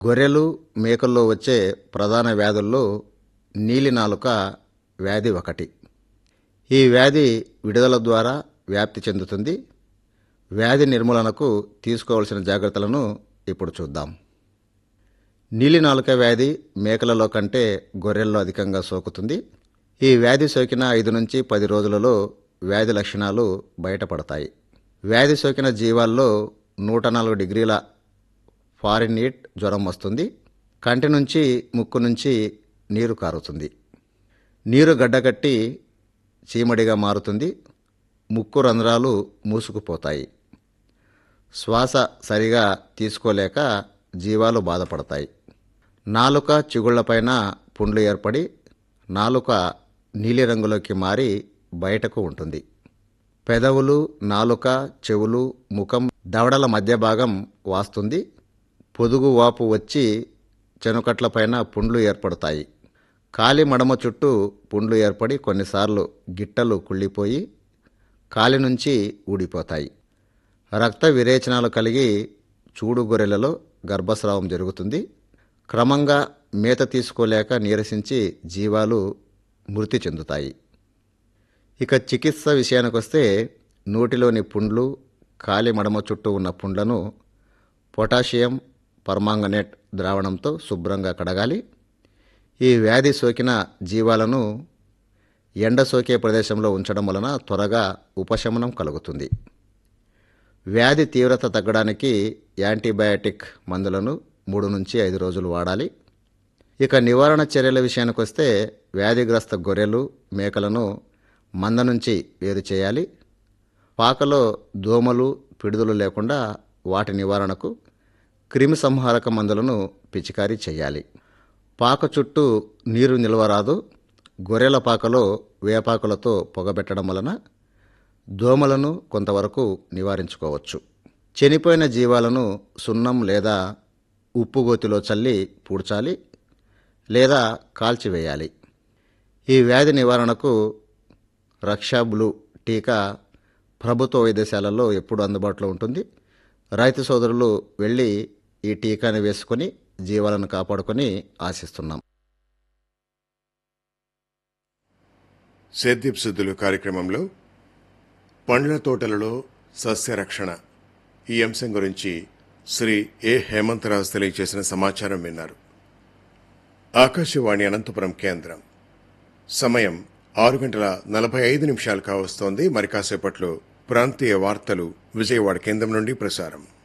గొర్రెలు మేకల్లో వచ్చే ప్రధాన వ్యాధుల్లో నీలినాలుక వ్యాధి ఒకటి ఈ వ్యాధి విడుదల ద్వారా వ్యాప్తి చెందుతుంది వ్యాధి నిర్మూలనకు తీసుకోవాల్సిన జాగ్రత్తలను ఇప్పుడు చూద్దాం నీలినాలుక వ్యాధి మేకలలో కంటే గొర్రెల్లో అధికంగా సోకుతుంది ఈ వ్యాధి సోకిన ఐదు నుంచి పది రోజులలో వ్యాధి లక్షణాలు బయటపడతాయి వ్యాధి సోకిన జీవాల్లో నూట నాలుగు డిగ్రీల ఫారిన్హీట్ జ్వరం వస్తుంది కంటి నుంచి ముక్కు నుంచి నీరు కారుతుంది నీరు గడ్డకట్టి చీమడిగా మారుతుంది ముక్కు రంధ్రాలు మూసుకుపోతాయి శ్వాస సరిగా తీసుకోలేక జీవాలు బాధపడతాయి నాలుక చిగుళ్లపైన పుండ్లు ఏర్పడి నాలుక నీలిరంగులోకి మారి బయటకు ఉంటుంది పెదవులు నాలుక చెవులు ముఖం దవడల మధ్య భాగం వాస్తుంది పొదుగు వాపు వచ్చి చెనుకట్లపైన పుండ్లు ఏర్పడతాయి కాలి మడమ చుట్టూ పుండ్లు ఏర్పడి కొన్నిసార్లు గిట్టలు కుళ్ళిపోయి కాలి నుంచి ఊడిపోతాయి రక్త విరేచనాలు కలిగి చూడు గొర్రెలలో గర్భస్రావం జరుగుతుంది క్రమంగా మేత తీసుకోలేక నీరసించి జీవాలు మృతి చెందుతాయి ఇక చికిత్స విషయానికొస్తే నోటిలోని పుండ్లు కాలి మడమ చుట్టూ ఉన్న పుండ్లను పొటాషియం పర్మాంగనేట్ ద్రావణంతో శుభ్రంగా కడగాలి ఈ వ్యాధి సోకిన జీవాలను ఎండ సోకే ప్రదేశంలో ఉంచడం వలన త్వరగా ఉపశమనం కలుగుతుంది వ్యాధి తీవ్రత తగ్గడానికి యాంటీబయాటిక్ మందులను మూడు నుంచి ఐదు రోజులు వాడాలి ఇక నివారణ చర్యల విషయానికి వస్తే వ్యాధిగ్రస్త గొర్రెలు మేకలను మంద నుంచి వేరు చేయాలి పాకలో దోమలు పిడుదలు లేకుండా వాటి నివారణకు క్రిమి సంహారక మందులను పిచికారీ చేయాలి పాక చుట్టూ నీరు నిల్వరాదు గొర్రెల పాకలో వేపాకులతో పొగబెట్టడం వలన దోమలను కొంతవరకు నివారించుకోవచ్చు చనిపోయిన జీవాలను సున్నం లేదా ఉప్పు గోతిలో చల్లి పూడ్చాలి లేదా కాల్చివేయాలి ఈ వ్యాధి నివారణకు రక్షా బ్లూ టీకా ప్రభుత్వ వైద్యశాలల్లో ఎప్పుడు అందుబాటులో ఉంటుంది రైతు సోదరులు వెళ్ళి ఈ టీకాని వేసుకొని జీవాలను కాపాడుకొని ఆశిస్తున్నాం సేద్యపు సిద్ధులు కార్యక్రమంలో పండ్ల తోటలలో సస్యరక్షణ ఈ అంశం గురించి శ్రీ ఏ హేమంతరాజు తెలియజేసిన సమాచారం విన్నారు ఆకాశవాణి అనంతపురం కేంద్రం సమయం ఆరు గంటల నలభై ఐదు నిమిషాలు కావస్తోంది మరి కాసేపట్లో ప్రాంతీయ వార్తలు విజయవాడ కేంద్రం నుండి ప్రసారం